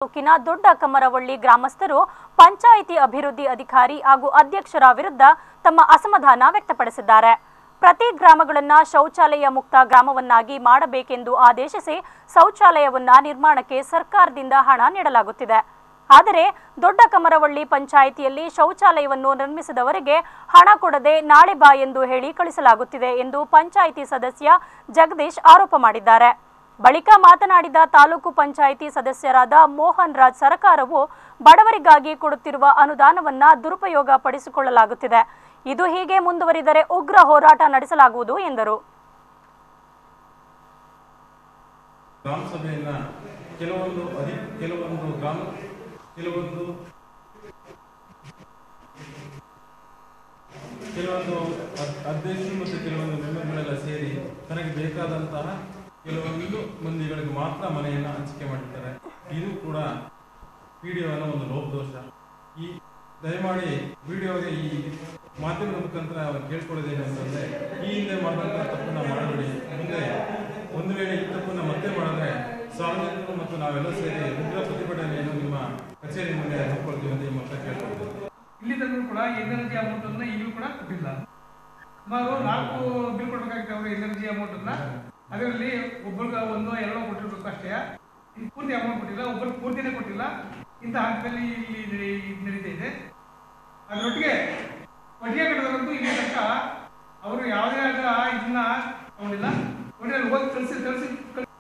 ತಾಲೂಕಿನ ದೊಡ್ಡ ಕಮ್ಮರವಳ್ಳಿ ಗ್ರಾಮಸ್ಥರು ಪಂಚಾಯಿತಿ ಅಭಿವೃದ್ಧಿ ಅಧಿಕಾರಿ ಹಾಗೂ ಅಧ್ಯಕ್ಷರ ವಿರುದ್ಧ ತಮ್ಮ ಅಸಮಾಧಾನ ವ್ಯಕ್ತಪಡಿಸಿದ್ದಾರೆ ಪ್ರತಿ ಗ್ರಾಮಗಳನ್ನ ಶೌಚಾಲಯ ಮುಕ್ತ ಗ್ರಾಮವನ್ನಾಗಿ ಮಾಡಬೇಕೆಂದು ಆದೇಶಿಸಿ ಶೌಚಾಲಯವನ್ನ ನಿರ್ಮಾಣಕ್ಕೆ ಸರ್ಕಾರದಿಂದ ಹಣ ನೀಡಲಾಗುತ್ತಿದೆ ಆದರೆ ದೊಡ್ಡ ಕಮರವಳ್ಳಿ ಪಂಚಾಯಿತಿಯಲ್ಲಿ ಶೌಚಾಲಯವನ್ನು ನಿರ್ಮಿಸಿದವರಿಗೆ ಹಣ ಕೊಡದೆ ನಾಳೆ ಬಾ ಎಂದು ಹೇಳಿ ಕಳಿಸಲಾಗುತ್ತಿದೆ ಎಂದು ಪಂಚಾಯಿತಿ ಸದಸ್ಯ ಜಗದೀಶ್ ಆರೋಪ ಮಾಡಿದ್ದಾರೆ ಬಳಿಕ ಮಾತನಾಡಿದ ತಾಲೂಕು ಪಂಚಾಯಿತಿ ಸದಸ್ಯರಾದ ಮೋಹನ್ ರಾಜ್ ಸರ್ಕಾರವು ಬಡವರಿಗಾಗಿ ಕೊಡುತ್ತಿರುವ ಅನುದಾನವನ್ನ ದುರುಪಯೋಗ ಪಡಿಸಿಕೊಳ್ಳಲಾಗುತ್ತಿದೆ ಇದು ಹೀಗೆ ಮುಂದುವರಿದರೆ ಉಗ್ರ ಹೋರಾಟ ನಡೆಸಲಾಗುವುದು ಎಂದರು ಗ್ರಾಮ ಸಭೆಯನ್ನ ಕೆಲವೊಂದು ಅಧಿ ಕೆಲವೊಂದು ಗ್ರಾಮ ಕೆಲವೊಂದು ಕೆಲವೊಂದು ಅದ್- ಅಧ್ಯಕ್ಷರು ಮತ್ತು ಕೆಲವೊಂದು ಮೆಂಬರ್ಗಳೆಲ್ಲ ಸೇರಿ ತನಗೆ ಬೇಕಾದಂತಹ ಕೆಲವೊಂದು ಮಂದಿಗಳಿಗೆ ಮಾತ್ರ ಮನೆಯನ್ನ ಹಂಚಿಕೆ ಮಾಡಿರ್ತಾರೆ ಇದು ಕೂಡ ವಿಡಿಯೋನ ಒಂದು ಲೋಪದೋಷ ಈ ದಯಮಾಡಿ ವಿಡಿಯೋಗೆ ಈ ಮಾಧ್ಯಮದ ಮುಖಾಂತರ ಕೇಳ್ಕೊಳ್ಳೋದೇನು ಅಂತಂದ್ರೆ ಈ ಹಿಂದೆ ಮಾಡಿದಂತಹ ತಪ್ಪನ್ನ ಮಾಡಬೇಡಿ ಮುಂದೆ ಒಂದು ವೇಳೆ ಈ ತಪ್ಪನ್ನ ಮತ್ತೆ ಮಾಡಿದ್ರೆ ಸಾರ್ವಜನಿಕರು ಮತ್ತು ನಾವೆಲ್ಲ ಸೇರಿ ಉಗ್ರ ಪ್ರತಿಭಟನೆಯನ್ನು ನಿಮ್ಮ ಕಚೇರಿ ಮುಂದೆ ಹಮ್ಮಿಕೊಳ್ತೀವಿ ಅಂತ ಈ ಮೂಲಕ ಕೇಳ್ಕೊಳ್ತೀವಿ ಇಲ್ಲಿ ತನಕ ಕೂಡ ಎನರ್ಜಿ ಅಮೌಂಟ್ ಅನ್ನ ಈಗಲೂ ಕೂಡ ಕೊಟ್ಟಿಲ್ಲ ಸುಮಾರು ನಾಲ್ಕು ಬಿಲ್ ಕೊಡಬೇಕಾಗಿತ್ತು ಅವರು ಎನರ್ಜಿ ಅಮೌಂಟ್ ಅನ್ನ ಅದರಲ್ಲಿ ಒಬ್ಬರಿಗೆ ಒಂದೋ ಎರಡೋ ಕೊಟ್ಟಿರ್ಬೇಕು ಅಷ್ಟೇ ಇನ್ನು ಪೂರ್ತಿ ಅಮೌಂಟ್ ಕೊಟ್ಟಿಲ್ಲ ಒಬ್ಬರು ಪೂರ್ತಿನೇ ಕೊಟ್ಟಿಲ್ಲ ಇಂಥ ಹಂತದಲ್ಲಿ ಇಲ್ಲಿ ನಡೆ- ಇದು ನಡೀತಾ ಇದೆ ಅದರೊಟ್ಟಿಗೆ ಕೊಟ್ಟಿಗೆ ಕಟ್ಟದಂತೂ ಇಲ್ಲಿ ತನಕ ಅವರು ಯಾವುದೇ ಆದ ಇದನ್ನ ತಗೊಂಡಿಲ್ಲ ಕೊಟ್ಟಿಗೆ ಹೋಗಿ ಕಳಿಸಿ ಕಳಿಸಿ